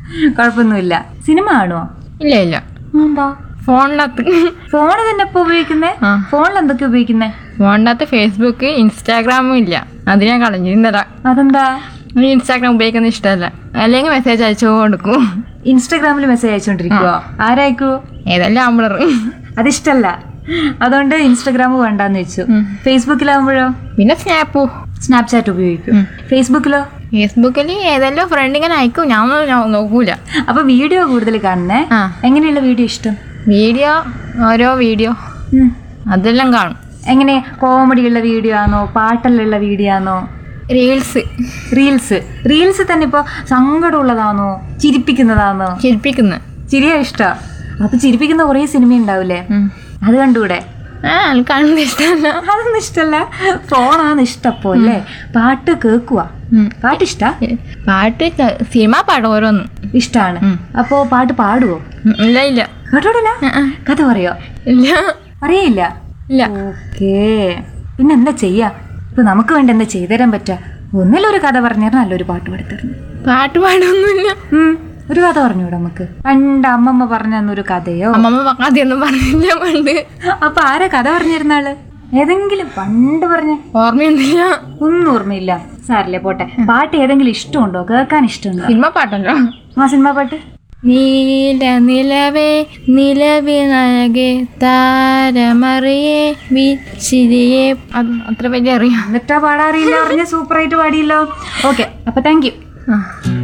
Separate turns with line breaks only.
കുഴപ്പമൊന്നുമില്ല സിനിമ കാണുമോ
ഇല്ല ഇല്ല
എന്താ
ഫോണിനകത്ത്
ഫോൺ തന്നെ ഇപ്പൊ ഉപയോഗിക്കുന്നേ
ആ.
ഫോണിൽ എന്തൊക്കെ ഉപയോഗിക്കുന്നേ
ഫോണിനകത്ത് ഫേസ്ബുക്ക് ഇൻസ്റ്റാഗ്രാമും ഇല്ല അത് ഞാൻ കളഞ്ഞു ഇന്നലെ
അതെന്താ
ഈ ഇൻസ്റ്റാഗ്രാം ഉപയോഗിക്കുന്നത് ഇഷ്ടമല്ല അല്ലെങ്കിൽ മെസ്സേജ് അയച്ചു കൊടുക്കും
ഇൻസ്റ്റാഗ്രാമിൽ മെസ്സേജ് അയച്ചോണ്ടിരിക്കുവോ ആരായിക്കോ
ഏതെല്ലാം ആമ്പിളർ
അതിഷ്ടല്ല അതുകൊണ്ട് ഇൻസ്റ്റാഗ്രാം വേണ്ടാന്ന് വെച്ചു
ഉം.
ഫേസ്ബുക്കിലാവുമ്പോഴോ
പിന്നെ സ്നാപ്പു
സ്നാപ്ചാറ്റ് ഉപയോഗിക്കും
ഉം.
ഫേസ്ബുക്കിലോ
ഫേസ്ബുക്കിൽ ഏതെല്ലാം ഫ്രണ്ട് ഇങ്ങനെ അയക്കും ഞാൻ ഒന്നും നോ- നോക്കൂല
അപ്പൊ വീഡിയോ കൂടുതൽ കാണണേ
ആ
എങ്ങനെയുള്ള വീഡിയോ ഇഷ്ടം
വീഡിയോ ഓരോ വീഡിയോ
ഉം.
അതെല്ലാം കാണും
എങ്ങനെ കോമഡി ഉള്ള വീഡിയോ ആണോ പാട്ടെല്ലാം വീഡിയോ ആണോ
റീൽസ്
റീൽസ് റീൽസ് തന്നെ ഇപ്പൊ സങ്കടമുള്ളതാണോ ചിരിപ്പിക്കുന്നതാണോ
ചിരിപ്പിക്കുന്ന
ചിരിയാ ഇഷ്ടം അപ്പൊ ചിരിപ്പിക്കുന്ന കുറേ സിനിമ ഉണ്ടാവില്ലേ അത് കണ്ടൂടെ
ആ എനിക്ക് കാണുന്നത് ഇഷ്ടമല്ല
അതൊന്നും ഇഷ്ടല്ല ഫോണാണ് ഇഷ്ടപ്പോ അല്ലേ പാട്ട് കേക്കുവാ
ഉം.
പാട്ട് ഇഷ്ടാ
പാട്ട് ക- സിനിമ പാടും ഓരോന്ന്
ഇഷ്ടാണ്
ഉം.
അപ്പോ പാട്ട് പാടുവോ
ഉം, ഇല്ല ഇല്ല
കേട്ടോടില്ല
ആ, ആ.
കഥ പറയോ
ഇല്ല
അറിയില്ല
ഇല്ല
ഓക്കേ പിന്നെ എന്താ ചെയ്യാ ഇപ്പൊ നമുക്ക് വേണ്ടി എന്താ ചെയ്തുതരാൻ പറ്റാ ഒന്നിലൊരു കഥ പറഞ്ഞാൽ നല്ലൊരു പാട്ട് പാടിത്തരുന്നു
പാട്ട് പാടൊന്നുമില്ല
ഉം, ഒരു കഥ പറഞ്ഞൂടെ നമുക്ക് പണ്ട് അമ്മമ്മ പറഞ്ഞു തന്നൊരു കഥയോ
അമ്മമ്മ ആദ്യമൊന്നും പറഞ്ഞില്ല പണ്ട്
അപ്പൊ ആരാ കഥ പറഞ്ഞിരുന്നാള് ഏതെങ്കിലും പണ്ട് പറഞ്ഞ
ഓർമ്മയൊന്നുമില്ല
ഒന്നും ഓർമ്മയില്ല സാരല്ലേ പോട്ടെ പാട്ട് ഏതെങ്കിലും ഇഷ്ടമുണ്ടോ കേൾക്കാൻ ഇഷ്ടമുണ്ടോ
സിനിമ പാട്ടല്ലോ
ആ സിനിമ പാട്ട്
നീല നിലവേ നിലവിനഴകെ താരമറിയേ വിച്ചിരിയെ അത് അത്ര വലിയ അറിയാം
എന്നിട്ടാ പാടാറിയില്ല പറഞ്ഞ സൂപ്പറായിട്ട് പാടിയല്ലോ ഓക്കെ അപ്പൊ താങ്ക് യു
ആ